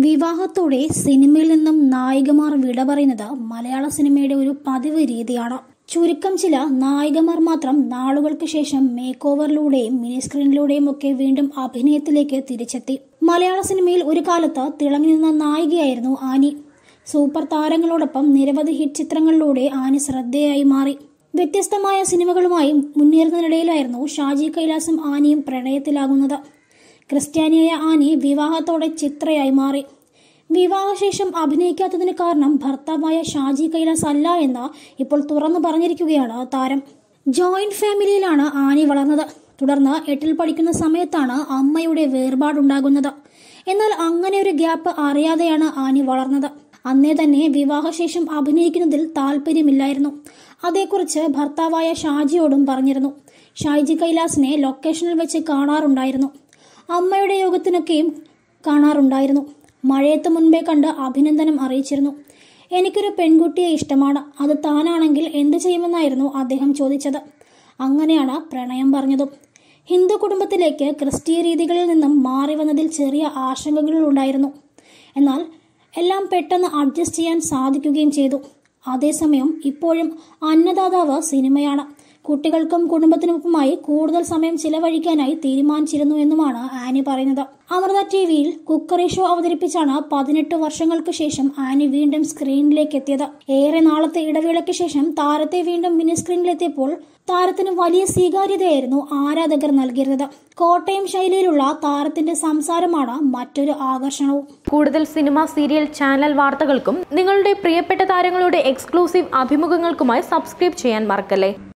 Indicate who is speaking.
Speaker 1: വിവാഹത്തോടെ സിനിമയിൽ നിന്നും നായികമാർ വിട പറയുന്നത് മലയാള സിനിമയുടെ ഒരു പതിവ് രീതിയാണ് ചുരുക്കം ചില നായികമാർ മാത്രം നാളുകൾക്ക് ശേഷം മേക്ക് ഓവറിലൂടെയും മിനി സ്ക്രീനിലൂടെയും ഒക്കെ വീണ്ടും അഭിനയത്തിലേക്ക് തിരിച്ചെത്തി മലയാള സിനിമയിൽ ഒരു കാലത്ത് തിളങ്ങി നിന്ന നായികയായിരുന്നു ആനി സൂപ്പർ താരങ്ങളോടൊപ്പം നിരവധി ഹിറ്റ് ചിത്രങ്ങളിലൂടെ ആനി ശ്രദ്ധേയായി മാറി വ്യത്യസ്തമായ സിനിമകളുമായി മുന്നേറുന്നതിനിടയിലായിരുന്നു ഷാജി കൈലാസും ആനിയും പ്രണയത്തിലാകുന്നത് ക്രിസ്ത്യാനിയായ ആനി വിവാഹത്തോടെ ചിത്രയായി മാറി വിവാഹശേഷം അഭിനയിക്കാത്തതിന് കാരണം ഭർത്താവായ ഷാജി കൈലാസ് അല്ല എന്ന് ഇപ്പോൾ തുറന്നു പറഞ്ഞിരിക്കുകയാണ് താരം ജോയിന്റ് ഫാമിലിയിലാണ് ആനി വളർന്നത് തുടർന്ന് എട്ടിൽ പഠിക്കുന്ന സമയത്താണ് അമ്മയുടെ വേർപാടുണ്ടാകുന്നത് എന്നാൽ അങ്ങനെ ഒരു ഗ്യാപ്പ് അറിയാതെയാണ് ആനി വളർന്നത് അന്നേ തന്നെ വിവാഹശേഷം അഭിനയിക്കുന്നതിൽ താല്പര്യമില്ലായിരുന്നു അതേക്കുറിച്ച് ഭർത്താവായ ഷാജിയോടും പറഞ്ഞിരുന്നു ഷാജി കൈലാസിനെ ലൊക്കേഷനിൽ വെച്ച് കാണാറുണ്ടായിരുന്നു അമ്മയുടെ യോഗത്തിനൊക്കെയും കാണാറുണ്ടായിരുന്നു മഴയത്ത് മുൻപേ കണ്ട് അഭിനന്ദനം അറിയിച്ചിരുന്നു എനിക്കൊരു പെൺകുട്ടിയെ ഇഷ്ടമാണ് അത് താനാണെങ്കിൽ എന്ത് ചെയ്യുമെന്നായിരുന്നു അദ്ദേഹം ചോദിച്ചത് അങ്ങനെയാണ് പ്രണയം പറഞ്ഞതും ഹിന്ദു കുടുംബത്തിലേക്ക് ക്രിസ്തീയ രീതികളിൽ നിന്നും മാറി വന്നതിൽ ചെറിയ ആശങ്കകളുണ്ടായിരുന്നു എന്നാൽ എല്ലാം പെട്ടെന്ന് അഡ്ജസ്റ്റ് ചെയ്യാൻ സാധിക്കുകയും ചെയ്തു അതേസമയം ഇപ്പോഴും അന്നദാതാവ് സിനിമയാണ് കുട്ടികൾക്കും കുടുംബത്തിനുമൊപ്പമായി കൂടുതൽ സമയം ചിലവഴിക്കാനായി തീരുമാനിച്ചിരുന്നു എന്നുമാണ് ആനി പറയുന്നത് അമൃത ടി വിയിൽ കുക്കറി ഷോ അവതരിപ്പിച്ചാണ് പതിനെട്ട് വർഷങ്ങൾക്ക് ശേഷം ആനി വീണ്ടും സ്ക്രീനിലേക്ക് എത്തിയത് ഏറെ നാളത്തെ ഇടവേളയ്ക്ക് ശേഷം താരത്തെ വീണ്ടും മിനി സ്ക്രീനിലെത്തിയപ്പോൾ താരത്തിന് വലിയ സ്വീകാര്യതയായിരുന്നു ആരാധകർ നൽകിയിരുന്നത് കോട്ടയം ശൈലിയിലുള്ള താരത്തിന്റെ സംസാരമാണ് മറ്റൊരു ആകർഷണവും
Speaker 2: കൂടുതൽ സിനിമ സീരിയൽ ചാനൽ വാർത്തകൾക്കും നിങ്ങളുടെ പ്രിയപ്പെട്ട താരങ്ങളുടെ എക്സ്ക്ലൂസീവ് അഭിമുഖങ്ങൾക്കുമായി സബ്സ്ക്രൈബ് ചെയ്യാൻ മറക്കല്ലേ